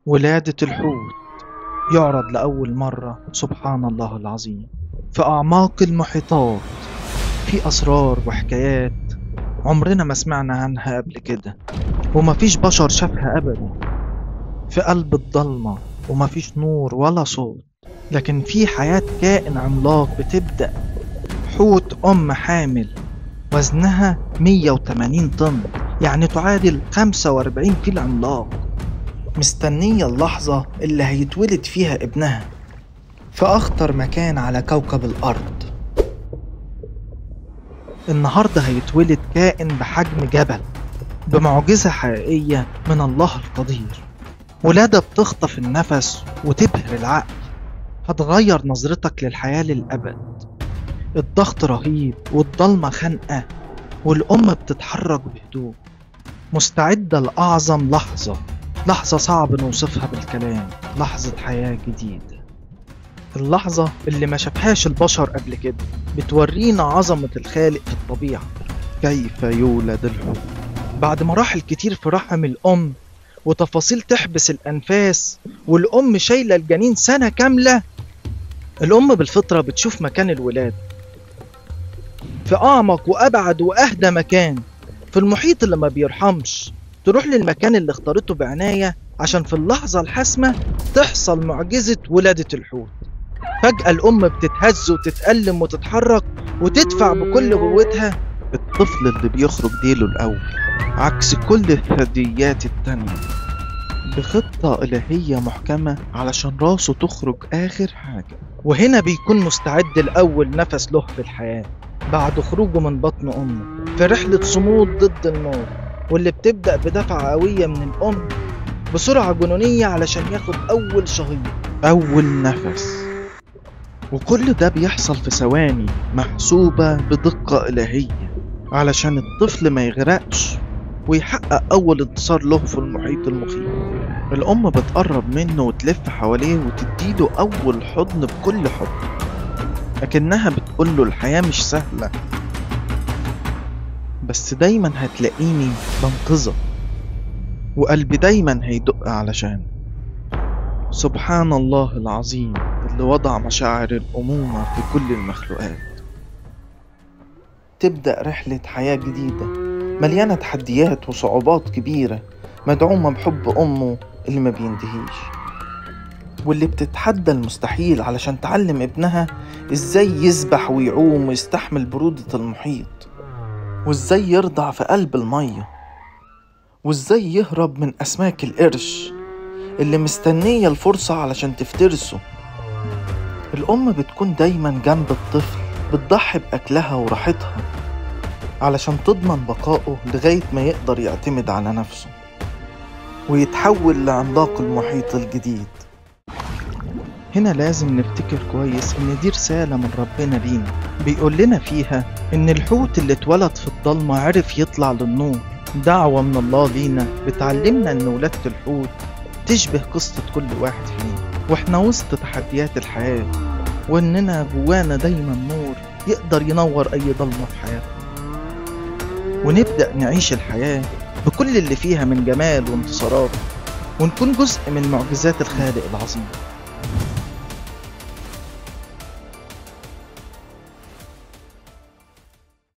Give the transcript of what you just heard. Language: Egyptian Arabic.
ولادة الحوت يعرض لأول مرة سبحان الله العظيم في أعماق المحيطات في أسرار وحكايات عمرنا ما سمعنا عنها قبل كده ومفيش بشر شافها أبدا في قلب الضلمة ومفيش نور ولا صوت لكن في حياة كائن عملاق بتبدأ حوت أم حامل وزنها 180 طن يعني تعادل 45 فيل عملاق مستنية اللحظة اللي هيتولد فيها ابنها في أخطر مكان على كوكب الأرض النهاردة هيتولد كائن بحجم جبل بمعجزة حقيقية من الله القدير ولادة بتخطف النفس وتبهر العقل هتغير نظرتك للحياة للأبد الضغط رهيب والضلمة خانقة والأم بتتحرك بهدوء مستعدة لأعظم لحظة لحظة صعب نوصفها بالكلام لحظة حياة جديدة اللحظة اللي ما شافهاش البشر قبل كده بتورينا عظمة الخالق في الطبيعة كيف يولد الحب بعد مراحل كتير في رحم الأم وتفاصيل تحبس الأنفاس والأم شايلة الجنين سنة كاملة الأم بالفطرة بتشوف مكان الولادة في أعمق وأبعد وأهدى مكان في المحيط اللي ما بيرحمش تروح للمكان اللي اختارته بعناية عشان في اللحظة الحاسمة تحصل معجزة ولادة الحوت فجأة الأم بتتهز وتتألم وتتحرك وتدفع بكل قوتها الطفل اللي بيخرج ديله الأول عكس كل الثدييات التانية بخطة إلهية محكمة علشان راسه تخرج آخر حاجة وهنا بيكون مستعد لأول نفس له في الحياة بعد خروجه من بطن أمه في رحلة صمود ضد الموت واللي بتبدأ بدفعة قوية من الأم بسرعة جنونية علشان ياخد أول شهيق أول نفس وكل ده بيحصل في ثواني محسوبة بدقة إلهية علشان الطفل ما يغرقش ويحقق أول انتصار له في المحيط المخيف الأم بتقرب منه وتلف حواليه وتديله أول حضن بكل حب لكنها بتقوله الحياة مش سهلة بس دايما هتلاقيني بنقذك وقلبي دايما هيدق علشان سبحان الله العظيم اللي وضع مشاعر الأمومة في كل المخلوقات تبدأ رحلة حياة جديدة مليانة تحديات وصعوبات كبيرة مدعومة بحب أمه اللي ما بينتهيش واللي بتتحدى المستحيل علشان تعلم ابنها ازاي يسبح ويعوم ويستحمل برودة المحيط وازاي يرضع في قلب المية وازاي يهرب من أسماك القرش اللي مستنية الفرصة علشان تفترسه الأم بتكون دايما جنب الطفل بتضحي بأكلها وراحتها علشان تضمن بقائه لغاية ما يقدر يعتمد على نفسه ويتحول لعملاق المحيط الجديد هنا لازم نفتكر كويس ان دي رسالة من ربنا لينا بيقول لنا فيها ان الحوت اللي اتولد في الضلمة عرف يطلع للنور دعوة من الله لينا بتعلمنا ان ولادة الحوت تشبه قصة كل واحد فينا واحنا وسط تحديات الحياة واننا جوانا دايما نور يقدر ينور اي ضلمة في حياتنا ونبدأ نعيش الحياة بكل اللي فيها من جمال وانتصارات ونكون جزء من معجزات الخالق العظيم